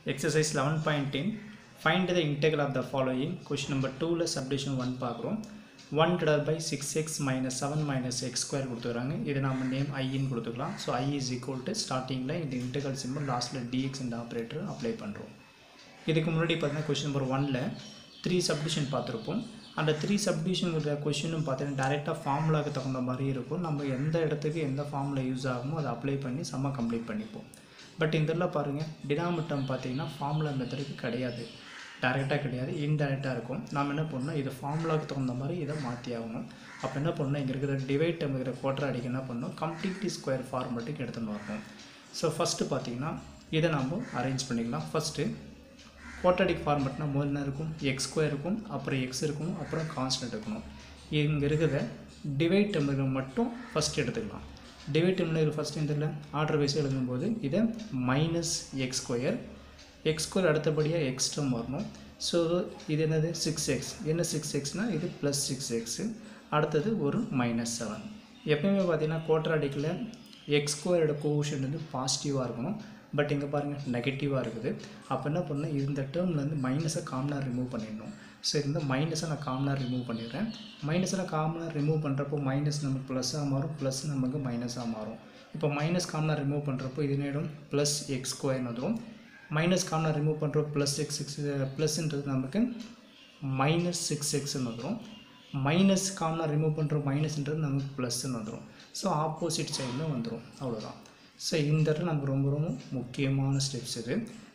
exercise eleven point ten find the integral of the following question number டூவில் subdivision one பார்க்குறோம் one divide by six x minus seven minus x square கொடுத்துக்கிறாங்க இது நம்ம name ஐன்னு கொடுத்துக்கலாம் so I is equal to ஸ்டார்டிங்கில் இந்த integral simple லாஸ்ட்டில் டிஎக்ஸ் இந்த ஆப்ரேட்டர் அப்ளை பண்ணுறோம் இதுக்கு முன்னாடி பார்த்தீங்கன்னா கொஷின் நம்பர் ஒனில் த்ரீ சப்டிஷன் பார்த்துருப்போம் அந்த த்ரீ சப்டிஷனுங்கிற கொஷினும் பார்த்தீங்கன்னா டேரெக்டாக ஃபார்முலாவுக்கு தகுந்த மாதிரி இருக்கும் நம்ம எந்த இடத்துக்கு எந்த ஃபார்முலா யூஸ் ஆகுமோ அதை அப்ளை பண்ணி செம்ம கம்ப்ளீட் பண்ணிப்போம் பட் இதில் பாருங்கள் டினாமிட்டம் பார்த்தீங்கன்னா ஃபார்முலா மெத்தடுக்கு கிடையாது டேரெக்டாக கிடையாது இன்டெரக்டாக இருக்கும் நாம் என்ன பண்ணணும் இது ஃபார்முலாவுக்கு தகுந்த மாதிரி இதை மாற்றி ஆகணும் அப்போ என்ன பண்ணணும் இங்கே இருக்கிற டிவைட் இருக்கிற கோட்டர் அடிக்க என்ன பண்ணணும் கம்ப்ளீட்லி ஸ்கொயர் ஃபார்மெட்டுக்கு எடுத்துன்னு வரணும் ஸோ ஃபஸ்ட்டு பார்த்தீங்கன்னா இதை நம்ம அரேஞ்ச் பண்ணிக்கலாம் ஃபஸ்ட்டு குவாட்ரடிக் ஃபார்மெட்னா முதல்ல என்ன இருக்கும் எக்ஸ் ஸ்கொயர் இருக்கும் அப்புறம் எக்ஸ் இருக்கும் அப்புறம் கான்ஸ்டன்ட் இருக்கணும் இங்கே இருக்கிற டிவைட் டெம்லர் மட்டும் ஃபஸ்ட் எடுத்துக்கலாம் டிவைட் டெம்லர் ஃபஸ்ட் இந்த ஆர்டர் வைஸ் எழுதும்போது இதை minus x square x square அடுத்தபடியாக எக்ஸ் டேர்ம் வரணும் ஸோ இது என்னது சிக்ஸ் எக்ஸ் என்ன சிக்ஸ் எக்ஸ்னால் இது ப்ளஸ் சிக்ஸ் எக்ஸு அடுத்தது ஒரு மைனஸ் செவன் எப்பயுமே பார்த்தீங்கன்னா குவாட்ராடிக்கில் எக்ஸ் ஸ்கொயரோட கோஷன் வந்து பாசிட்டிவாக இருக்கணும் பட் இங்கே பாருங்கள் நெகட்டிவாக இருக்குது அப்போ என்ன பண்ணணும் இந்த டேர்ம்லேருந்து மைனஸை காமனாக ரிமூவ் பண்ணிடணும் ஸோ இந்த மைனஸை நான் காமனாக ரிமூவ் பண்ணிடுறேன் மைனஸை நான் காமனாக ரிமூவ் பண்ணுறப்போ மைனஸ் நமக்கு ப்ளஸ்ஸாக மாறும் ப்ளஸ் நமக்கு மைனஸாக மாறும் இப்போ மைனஸ் காமனாக ரிமூவ் பண்ணுறப்போ இது நேரம் ப்ளஸ் எக்ஸ் ஸ்கொயர்னு வந்துடும் மைனஸ் காமனாக ரிமூவ் பண்ணுறப்போ ப்ளஸ் எக்ஸ் சிக்ஸ் ப்ளஸ்ன்றது நமக்கு மைனஸ் சிக்ஸ் எக்ஸ்ன்னு வந்துடும் மைனஸ் காமனாக ரிமூவ் பண்ணுற மைனஸ்ன்றது நமக்கு ப்ளஸ்ன்னு வந்துடும் ஸோ ஆப்போசிட் சைடில் வந்துடும் அவ்வளோதான் ஸோ இந்த இடத்துல நமக்கு ரொம்ப ரொம்ப முக்கியமான ஸ்டெப்ஸ் இது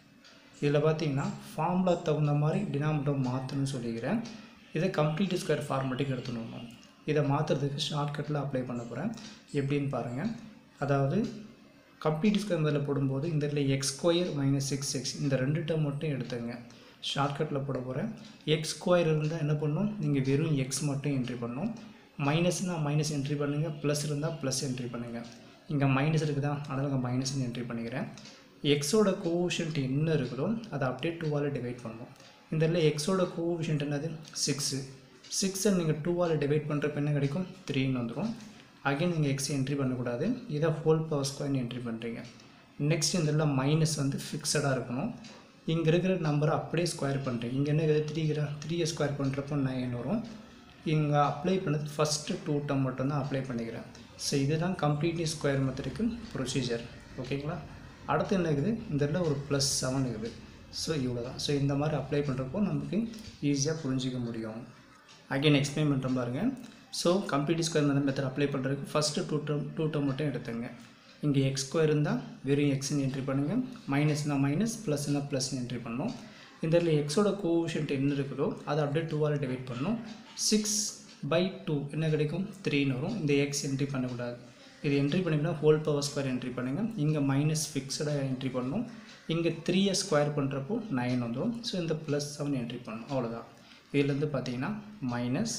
இதில் பார்த்தீங்கன்னா ஃபார்முலா தகுந்த மாதிரி டினாமினேட்டர் மாற்றணும்னு சொல்லிக்கிறேன் இதை கம்ப்ளீட் ஸ்கொயர் ஃபார்மெட்டுக்கு எடுத்துடணும் இதை மாற்றுறதுக்கு ஷார்ட்கட்டில் அப்ளை பண்ண போகிறேன் எப்படின்னு பாருங்கள் அதாவது கம்ப்ளீட் ஸ்கொயர் முதல்ல போடும்போது இந்த இடத்துல x square minus six x இந்த ரெண்டு டேர்ம் மட்டும் எடுத்துங்க ஷார்ட்கட்டில் போட போகிறேன் எக்ஸ் ஸ்கொயர் இருந்தால் என்ன பண்ணும் நீங்கள் வெறும் எக்ஸ் மட்டும் என்ட்ரி பண்ணணும் மைனஸ்னால் மைனஸ் என்ட்ரி பண்ணுங்கள் ப்ளஸ் இருந்தால் ப்ளஸ் என்ட்ரி பண்ணுங்கள் இங்கே மைனஸ் இருக்குதா அதனால் இங்கே மைனஸ்னு என்ட்ரி பண்ணிக்கிறேன் எக்ஸோட கோஷன்ட் என்ன இருக்குதோ அதை அப்படியே டூவால் டிவைட் பண்ணணும் இந்த இடத்துல எக்ஸோட கோஷன்ட் என்னது சிக்ஸு சிக்ஸை நீங்கள் டூவால் டிவைட் பண்ணுறப்ப என்ன கிடைக்கும் த்ரீன்னு வந்துடும் அகைன் நீங்கள் எக்ஸ் என்ட்ரி பண்ணக்கூடாது இதை ஹோல் பவர் ஸ்கொயர்னு என்ட்ரி பண்ணுறீங்க நெக்ஸ்ட் இந்த இடத்துல மைனஸ் வந்து ஃபிக்ஸடாக இருக்கணும் இங்கே இருக்கிற நம்பரை அப்படியே ஸ்கொயர் பண்ணுறீங்க இங்கே என்ன இருக்குது த்ரீ த்ரீயை ஸ்கொயர் பண்ணுறப்போ நைன் வரும் இங்கே அப்ளை பண்ணது ஃபஸ்ட்டு டூ டம் மட்டும்தான் அப்ளை பண்ணிக்கிறேன் ஸோ இதுதான் கம்ப்ளீட்லி ஸ்கொயர் மெத்தடுக்கு ப்ரொசீஜர் ஓகேங்களா அடுத்து என்ன இருக்குது இந்த இடத்துல ஒரு ப்ளஸ் செவன் இருக்குது ஸோ இவ்வளோ தான் ஸோ இந்த மாதிரி அப்ளை பண்ணுறப்போ நமக்கு ஈஸியாக புரிஞ்சிக்க முடியும் அகைன் எக்ஸ்பிளைன் பண்ணுற பாருங்கள் so complete square method apply பண்ணுறதுக்கு first two term two term மட்டும் எடுத்துங்க இங்கே எக்ஸ் ஸ்கொயர் இருந்தால் வெறும் எக்ஸ்ன்னு என்ட்ரி பண்ணுங்கள் மைனஸ்னால் மைனஸ் ப்ளஸ்னால் ப்ளஸ்ன்னு என்ட்ரி பண்ணணும் இந்த இடத்துல எக்ஸோட கோஷன்ட் என்ன இருக்குதோ அதை அப்படியே டூவால் டிவைட் பண்ணணும் சிக்ஸ் பை டூ என்ன கிடைக்கும் த்ரீன்னு வரும் இந்த எக்ஸ் என்ட்ரி பண்ணக்கூடாது இது என்ட்ரி பண்ணிங்கன்னா ஹோல் பவர் ஸ்கொயர் என்ட்ரி பண்ணுங்கள் இங்கே மைனஸ் ஃபிக்ஸடாக என்ட்ரி பண்ணணும் இங்கே த்ரீயை ஸ்கொயர் பண்ணுறப்போ நைன் வந்துடும் ஸோ இந்த ப்ளஸ் செவன் என்ட்ரி பண்ணணும் அவ்வளோதான் இதுலேருந்து பார்த்தீங்கன்னா minus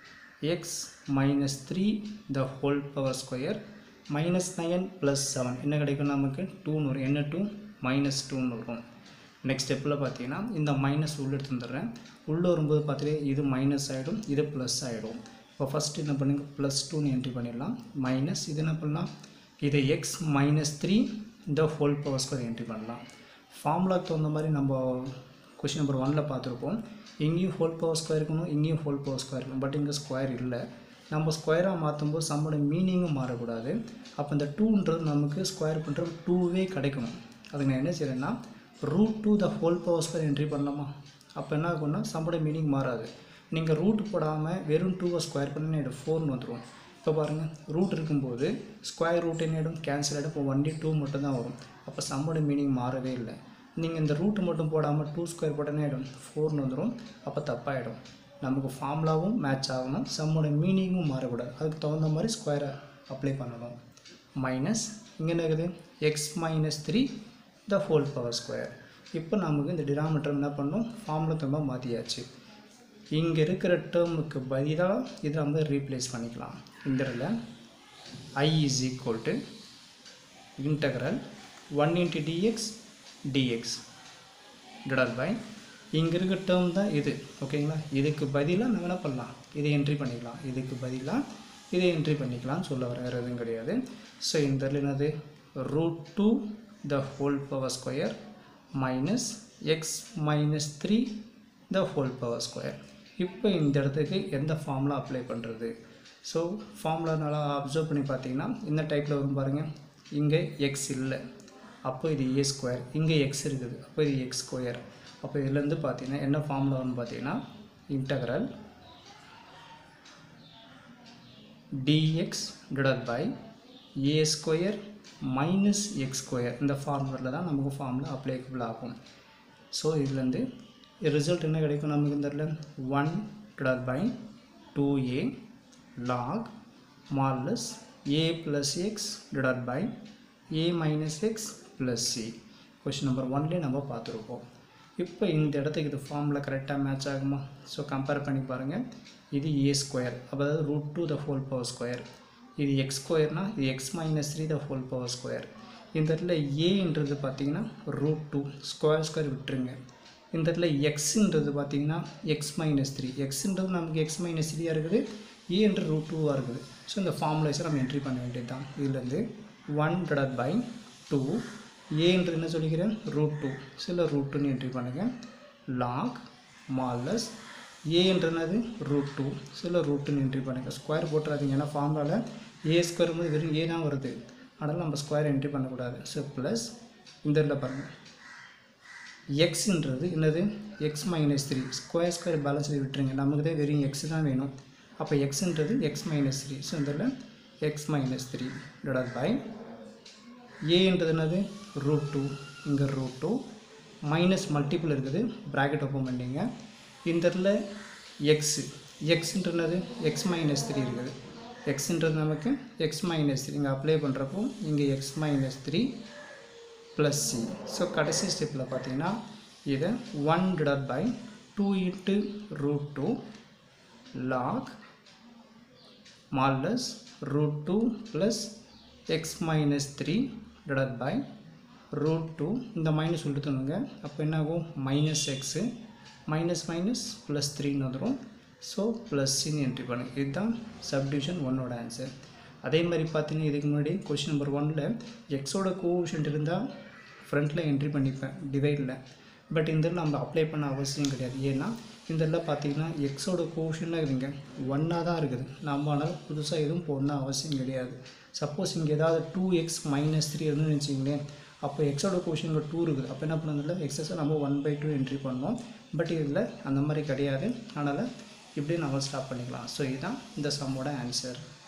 x minus three the whole power square minus nine plus seven என்ன கிடைக்கும் நமக்கு டூன்னு வரும் என்ன டூ மைனஸ் டூன்னு வரும் நெக்ஸ்ட் ஸ்டெப்பில் பார்த்தீங்கன்னா இந்த மைனஸ் உள்ளே எடுத்து வந்துடுறேன் உள்ளே வரும்போது பார்த்தீங்கன்னா இது மைனஸ் ஆகிடும் இது ப்ளஸ் ஆகிடும் இப்போ ஃபஸ்ட்டு என்ன பண்ணுங்க ப்ளஸ் டூன்னு என்ட்ரி பண்ணிடலாம் மைனஸ் இது என்ன பண்ணலாம் இதை எக்ஸ் மைனஸ் த்ரீ இந்த ஹோல் பவர் ஸ்கொயர் என்ட்ரி பண்ணலாம் ஃபார்முலாக்கு தகுந்த மாதிரி நம்ம கொஷின் நம்பர் ஒனில் பார்த்துருப்போம் இங்கேயும் ஹோல் பவர் ஸ்கொயர் இருக்கணும் இங்கேயும் ஹோல் பவர் ஸ்கொயர் இருக்கணும் பட் இங்கே ஸ்கொயர் இல்லை நம்ம ஸ்கொயராக மாற்றும்போது சம்மோட மீனிங்கும் மாறக்கூடாது அப்போ இந்த டூன்றது நமக்கு ஸ்கொயர் பண்ணுறது டூவே கிடைக்கணும் அதுக்கு நான் என்ன செய்கிறேன்னா root two the whole power square entry பண்ணலாமா அப்போ என்ன ஆகும்னா சம்மோட மீனிங் மாறாது நீங்கள் ரூட் போடாமல் வெறும் டூவை ஸ்கொயர் பண்ணி என்னோட ஃபோர்னு வந்துடும் இப்போ பாருங்கள் ரூட் இருக்கும்போது ஸ்கொயர் ரூட் என்ன கேன்சல் ஆகிடும் இப்போ ஒன்லி டூ மட்டும் தான் வரும் அப்போ சம்மோட மீனிங் மாறவே இல்லை நீங்கள் இந்த ரூட் மட்டும் போடாமல் டூ ஸ்கொயர் போட்டோன்னே ஆகிடும் ஃபோர்னு வந்துடும் அப்போ தப்பாகிடும் நமக்கு ஃபார்முலாவும் மேட்ச் ஆகணும் சம்மோட மீனிங்கும் மாறக்கூடாது அதுக்கு தகுந்த மாதிரி ஸ்கொயரை அப்ளை பண்ணணும் மைனஸ் இங்கே என்ன இருக்குது x minus three the whole power square இப்போ நமக்கு இந்த டினாமினேட்டர் என்ன பண்ணணும் ஃபார்முலா திரும்ப மாற்றியாச்சு இங்கே இருக்கிற டேர்முக்கு பதிலாக இதை நம்ம ரீப்ளேஸ் பண்ணிக்கலாம் இந்த இடத்துல I is equal to integral one into dx dx divide by இங்கே இருக்க டேர்ம் தான் இது ஓகேங்களா இதுக்கு பதிலாக நம்ம என்ன பண்ணலாம் இதை என்ட்ரி பண்ணிக்கலாம் இதுக்கு பதிலாக இதை என்ட்ரி பண்ணிக்கலாம்னு சொல்ல வர வேறு எதுவும் கிடையாது ஸோ இந்த இடத்துல என்னது root two the whole power square minus x minus three the whole power square இப்போ இந்த இடத்துக்கு எந்த ஃபார்முலா அப்ளை பண்ணுறது ஸோ ஃபார்முலா நல்லா அப்சர்வ் பண்ணி பார்த்தீங்கன்னா இந்த டைப்பில் வரும் பாருங்கள் இங்கே எக்ஸ் இல்லை அப்போ இது ஏ ஸ்கொயர் இங்கே எக்ஸ் இருக்குது அப்போ இது எக்ஸ் ஸ்கொயர் அப்போ இதுலேருந்து பார்த்தீங்கன்னா என்ன ஃபார்முலா வரும்னு பார்த்தீங்கன்னா integral dx divided by a square minus x square இந்த ஃபார்முலாவில் தான் நமக்கு ஃபார்முலா அப்ளைக்கபிள் ஆகும் ஸோ இதுலேருந்து ரிசல்ட் என்ன கிடைக்கும் நமக்கு இந்த இடத்துல one divide by two a log modulus a plus x divide by a minus x plus c question number ஒன்லேயே நம்ம பார்த்துருப்போம் இப்போ இந்த இடத்துக்கு இது ஃபார்மில் கரெக்டாக மேட்ச் ஆகுமா ஸோ கம்பேர் பண்ணி பாருங்கள் இது ஏ ஸ்கொயர் அதாவது root two the whole power square இது எக்ஸ் ஸ்கொயர்னா இது x minus three the whole power square இந்த இடத்துல ஏன்றது பார்த்தீங்கன்னா ரூட் டூ ஸ்கொயர் ஸ்கொயர் விட்டுருங்க இந்த இடத்துல எக்ஸுன்றது பார்த்தீங்கன்னா எக்ஸ் மைனஸ் த்ரீ எக்ஸுன்றது நமக்கு எக்ஸ் மைனஸ் த்ரீயாக இருக்குது ஏன்ற ரூட் டூவாக இருக்குது ஸோ இந்த ஃபார்முலேஸை நம்ம என்ட்ரி பண்ண வேண்டியது தான் இதுலேருந்து ஒன் டிவைட் பை டூ ஏன்றது என்ன சொல்லிக்கிறேன் ரூட் டூ சில ரூட் டூன்னு என்ட்ரி பண்ணுங்கள் லாக் மாலஸ் ஏன்றனது ரூட் டூ சில ரூட்டுன்னு என்ட்ரி பண்ணுங்கள் ஸ்கொயர் போட்டுறாதீங்க ஏன்னா ஃபார்முலாவில் ஏ ஸ்கொயர் போது வெறும் ஏ தான் வருது அதனால் நம்ம ஸ்கொயர் என்ட்ரி பண்ணக்கூடாது ஸோ ப்ளஸ் இந்த இதில் பாருங்கள் எக்ஸுன்றது என்னது x minus three square square பேலன்ஸில் விட்டுருங்க நமக்கு தான் வெறும் எக்ஸ் தான் வேணும் அப்போ எக்ஸுன்றது எக்ஸ் மைனஸ் த்ரீ ஸோ இதில் x minus three divide by ஏன்றது என்னது ரூட் டூ இங்கே ரூட் டூ மைனஸ் மல்டிபிள் இருக்குது ப்ராக்கெட் ஓப்பன் பண்ணிங்க இந்த இடத்துல எக்ஸு எக்ஸுன்றது எக்ஸ் மைனஸ் த்ரீ இருக்குது எக்ஸுன்றது நமக்கு எக்ஸ் மைனஸ் த்ரீ இங்கே அப்ளை பண்ணுறப்போ இங்கே X minus three plus c so கடைசி ஸ்டெப்பில் பார்த்தீங்கன்னா இதை one divide by two into root two log modulus root two plus x minus three divide by root two இந்த மைனஸ் கொடுத்துணுங்க அப்போ என்ன ஆகும் minus x minus minus plus த்ரீன்னு வந்துடும் ஸோ ப்ளஸ்ன்னு என்ட்ரி பண்ணுங்க இதுதான் சப்டிவிஷன் ஒன்னோட ஆன்சர் அதே மாதிரி பார்த்தீங்கன்னா இதுக்கு முன்னாடி கொஷின் நம்பர் ஒனில் எக்ஸோட கோஷன்ட் இருந்தால் ஃப்ரண்ட்டில் என்ட்ரி பண்ணிப்பேன் டிவைடில் பட் இந்த இடத்துல நம்ம அப்ளை பண்ண அவசியம் கிடையாது ஏன்னா இந்த இடத்துல பார்த்தீங்கன்னா எக்ஸோட கோஷன்லாம் இருக்குங்க ஒன்னாக தான் இருக்குது நம்ம ஆனால் புதுசாக எதுவும் போடணும் அவசியம் கிடையாது சப்போஸ் இங்கே ஏதாவது டூ எக்ஸ் மைனஸ் த்ரீ இருந்துன்னு வச்சிங்களேன் அப்போ எக்ஸோட கோஷனில் டூ இருக்குது அப்போ என்ன பண்ணதில்ல எக்ஸஸை நம்ம ஒன் பை டூ என்ட்ரி பண்ணோம் பட் இதில் அந்த மாதிரி கிடையாது அதனால் இப்படியே நம்ம ஸ்டாப் பண்ணிக்கலாம் ஸோ இதுதான் இந்த சம்மோட ஆன்சர்